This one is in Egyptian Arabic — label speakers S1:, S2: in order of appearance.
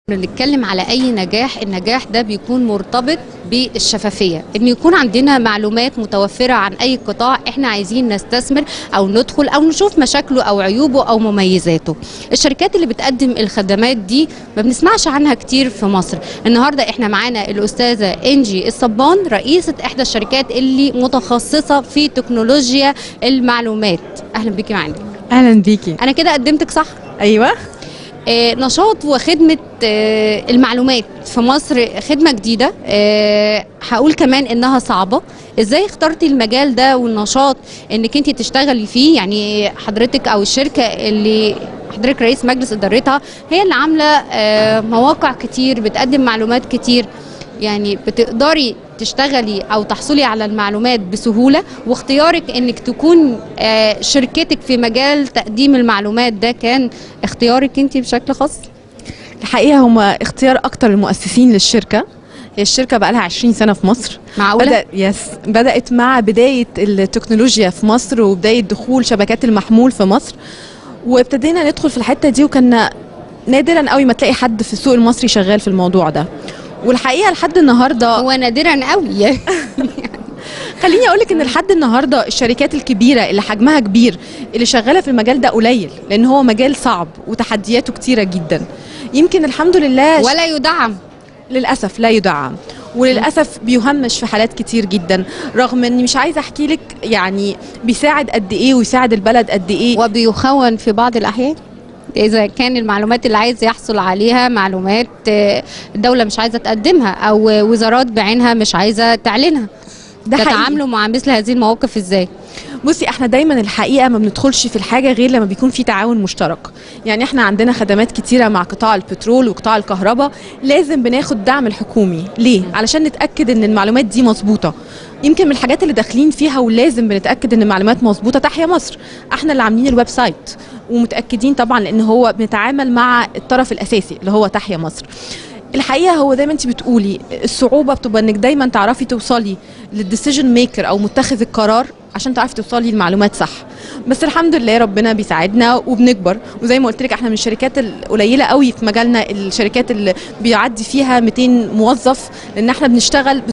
S1: بنتكلم على اي نجاح النجاح ده بيكون مرتبط بالشفافيه ان يكون عندنا معلومات متوفره عن اي قطاع احنا عايزين نستثمر او ندخل او نشوف مشاكله او عيوبه او مميزاته الشركات اللي بتقدم الخدمات دي ما بنسمعش عنها كتير في مصر النهارده احنا معانا الاستاذه انجي الصبان رئيسه احدى الشركات اللي متخصصه في تكنولوجيا المعلومات اهلا بيكي معانا
S2: اهلا بيكي
S1: انا كده قدمتك صح
S2: ايوه
S1: آه، نشاط وخدمة آه، المعلومات في مصر خدمة جديدة آه، هقول كمان انها صعبة ازاي اخترتي المجال ده والنشاط انك انت تشتغلي فيه يعني حضرتك او الشركة اللي حضرتك رئيس مجلس ادارتها هي اللي عاملة آه، مواقع كتير بتقدم معلومات كتير يعني بتقدري تشتغلي او تحصلي على المعلومات بسهوله واختيارك انك تكون آه، شركتك في مجال تقديم المعلومات ده كان اختيارك انت بشكل خاص
S2: الحقيقه هم اختيار اكتر المؤسسين للشركه هي الشركه بقى لها 20 سنه في مصر
S1: معقوله
S2: بدأ يس بدات مع بدايه التكنولوجيا في مصر وبدايه دخول شبكات المحمول في مصر وابتدينا ندخل في الحته دي وكان نادرا قوي ما تلاقي حد في السوق المصري شغال في الموضوع ده والحقيقه لحد النهارده
S1: هو نادرا قوي
S2: خليني اقول لك ان لحد النهارده الشركات الكبيره اللي حجمها كبير اللي شغاله في المجال ده قليل لان هو مجال صعب وتحدياته كتيره جدا يمكن الحمد لله
S1: ولا يدعم
S2: للاسف لا يدعم وللاسف بيهمش في حالات كتير جدا رغم اني مش عايزه احكي لك يعني بيساعد قد ايه ويساعد البلد قد ايه
S1: وبيخون في بعض الاحيان اذا كان المعلومات اللي عايز يحصل عليها معلومات آه، الدوله مش عايزه تقدمها او وزارات بعينها مش عايزه تعلنها
S2: ده حقيقي.
S1: تتعاملوا مع مثل هذه المواقف ازاي
S2: بصي احنا دايما الحقيقه ما بندخلش في الحاجه غير لما بيكون في تعاون مشترك يعني احنا عندنا خدمات كتيره مع قطاع البترول وقطاع الكهرباء لازم بناخد دعم الحكومي ليه علشان نتاكد ان المعلومات دي مظبوطه يمكن من الحاجات اللي داخلين فيها ولازم بنتاكد ان المعلومات مظبوطه تحيا مصر احنا اللي عاملين الويب سايت ومتاكدين طبعا لان هو بنتعامل مع الطرف الاساسي اللي هو تحيا مصر الحقيقه هو زي ما انت بتقولي الصعوبه بتبقى انك دايما تعرفي توصلي للديسيجن ميكر او متخذ القرار عشان تعرفي توصلي المعلومات صح بس الحمد لله ربنا بيساعدنا وبنكبر وزي ما قلت لك احنا من الشركات القليله قوي في مجالنا الشركات اللي بيعدي فيها 200 موظف لان احنا بنشتغل